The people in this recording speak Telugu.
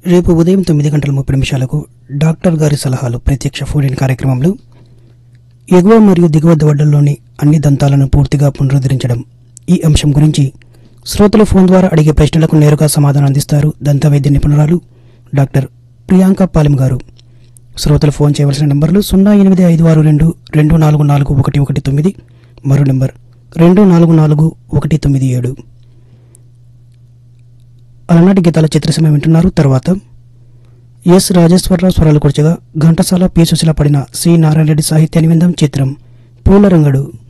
రేపు ఉదయం తొమ్మిది గంటల ముప్పై నిమిషాలకు డాక్టర్ గారి సలహాలు ప్రత్యక్ష ఫోన్ ఇన్ కార్యక్రమంలో ఎగువ మరియు దిగువ దవడల్లోని అన్ని దంతాలను పూర్తిగా పునరుద్ధరించడం ఈ అంశం గురించి శ్రోతలు ఫోన్ ద్వారా అడిగే ప్రశ్నలకు నేరుగా సమాధానం అందిస్తారు దంత వైద్య నిపుణురాలు డాక్టర్ ప్రియాంక పాలెం గారు శ్రోతలు ఫోన్ చేయవలసిన నంబర్లు సున్నా ఎనిమిది ఐదు ఆరు రెండు రెండు నాలుగు నాలుగు ఒకటి ఒకటి తొమ్మిది మరో నంబర్ రెండు నాలుగు నాలుగు ఒకటి తొమ్మిది ఏడు అలనాటి గీతాల చిత్రసమయం వింటున్నారు తర్వాత ఎస్ రాజేశ్వరరావు స్వరాలు కూర్చగా ఘంటసాల పి సుశీల పడిన సి నారాయణ రెడ్డి సాహిత్యాన్ని విందాం చిత్రం పూల రంగడు